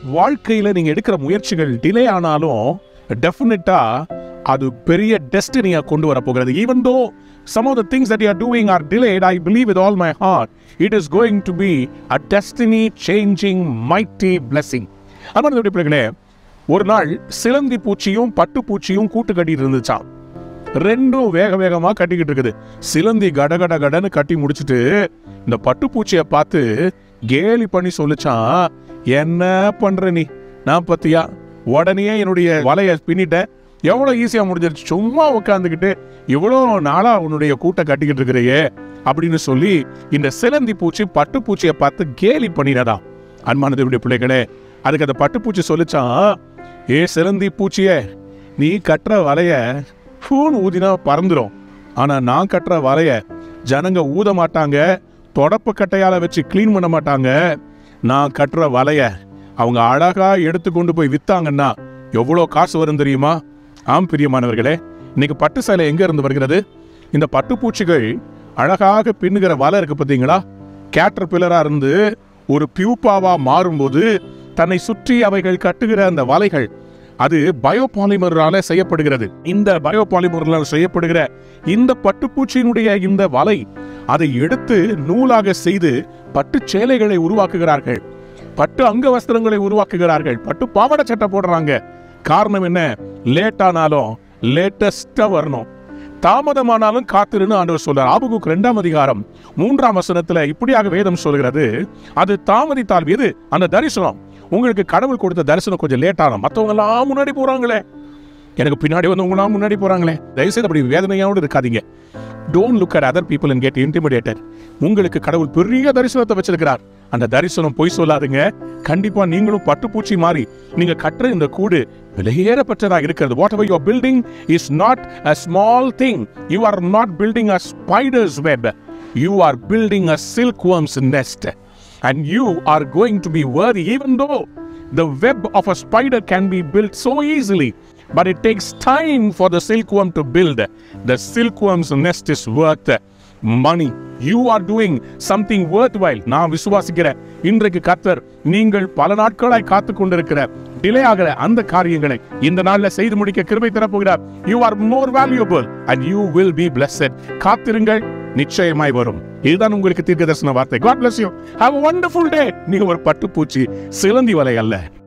வாழ்க்கையில நீங்க எடுக்கிற முயற்சிகள் டிலே ஆனாலும் டெஃபினட்டா அது பெரிய டெஸ்டினியா கொண்டு வர போகிறது even though some of the things that you are doing are delayed i believe with all my heart it is going to be a destiny changing mighty blessing அன்பான பிள்ளைகளே ஒரு நாள் சிலந்தி பூச்சியும் பட்டு பூச்சியும் கூட்டு கட்டிட்டு இருந்துச்சாம் ரெண்டும் வேக வேகமா கட்டிக்கிட்டு இருக்குது சிலந்தி கட கட கடன்னு கட்டி முடிச்சிட்டு இந்த பட்டுப்பூச்சியை பார்த்து கேலி பண்ணி சொல்லுச்சான் என்ன பண்ற நீ நான் பத்தியா உடனே என்னுடைய வலைய பின்னிட்டேன் எவ்வளோ ஈஸியாக முடிஞ்சிருச்சு சும்மா உட்காந்துக்கிட்டு இவ்வளோ நாளா உன்னுடைய கூட்டை கட்டிக்கிட்டு இருக்கிறையே அப்படின்னு சொல்லி இந்த சிலந்தி பூச்சி பட்டுப்பூச்சியை பார்த்து கேலி பண்ணினதா அன்பானது பிள்ளைகளே அதுக்கு அந்த பட்டுப்பூச்சி சொல்லிச்சான் ஏ சிலந்தி பூச்சியே நீ கட்டுற வலைய ஃபோன் ஊதினா பறந்துடும் ஆனா நான் கட்டுற வலைய ஜனங்க ஊத மாட்டாங்க தொடப்பு கட்டையால வச்சு க்ளீன் பண்ண மாட்டாங்க நான் கட்டுற வலைய அவங்க அழகா எடுத்து கொண்டு போய் வித்தாங்கன்னா எவ்வளோ காசு வரும் தெரியுமா ஆம் பிரியமானவர்களே இன்னைக்கு பட்டு சேலை எங்க இருந்து வருகிறது இந்த பட்டுப்பூச்சிகள் அழகாக பின்னுகிற வலை இருக்கு பார்த்தீங்களா கேட்டர் பில்லரா இருந்து ஒரு பியூப்பாவா மாறும்போது தன்னை சுற்றி அவைகள் கட்டுகிற அந்த வலைகள் அது பயோபாலிமரால செய்யப்படுகிறது இந்த பயோபாலிமரால் செய்யப்படுகிற இந்த பட்டுப்பூச்சியினுடைய இந்த வலை அதை எடுத்து நூலாக செய்து பட்டு சேலைகளை உருவாக்குகிறார்கள் பட்டு அங்க வஸ்திரங்களை உருவாக்குகிறார்கள் பட்டு பாவாடை சட்டை போடுறாங்க காரணம் என்ன லேட் ஆனாலும் லேட்டஸ்டா வரணும் தாமதமானாலும் காத்திருன்னு ஆண்டவர் சொல்றார் ஆபகுக் ரெண்டாம் அதிகாரம் மூன்றாம் வசனத்துல இப்படியாக வேதம் சொல்கிறது அது தாமதித்தால் எது அந்த தரிசனம் உங்களுக்கு கடவுள் கொடுத்த தரிசனம் கொஞ்சம் லேட் ஆகும் மற்றவங்க எல்லாம் முன்னாடி போறாங்களே எனக்கு பின்னாடி வந்தவங்களாம் முன்னாடி போறாங்களே தயவுசெய்து அப்படி வேதனையோடு இருக்காதீங்க don't look at other people and get intimidated உங்களுக்கு கடவுள் பெரிய தரிசனத்தை வச்சிருக்கிறார் அந்த தரிசனம் பொய் சொல்லாதுங்க கண்டிப்பா நீங்களும் பட்டுப்பூச்சி மாறி நீங்க கட்டுற இந்த கூடு விலையேறப்பட்டதா இருக்கிறது whatever your building is not a small thing you are not building a spider's web you are building a silk worms nest and you are going to be worthy even though the web of a spider can be built so easily but it takes time for the silkworm to build the silkworm's nest is worth money you are doing something worthwhile நான் விசுவாசிக்கிறேன் இன்றைக்கு கர்த்தர் நீங்கள் பல நாட்களாய் காத்து கொண்டிருக்கிற delay ஆகிற அந்த காரியங்களை இந்த நாள்ல செய்து முடிக்க கிருபை தரப்போகிறார் you are more valuable and you will be blessed காத்திருங்கள் நிச்சயமாய் வரும் இதுதான் உங்களுக்கு தீர்க்க தரிசன வார்த்தை God bless you have a wonderful day நீங்க ஒரு பட்டுப்பூச்சி சிலந்தி வலை அல்ல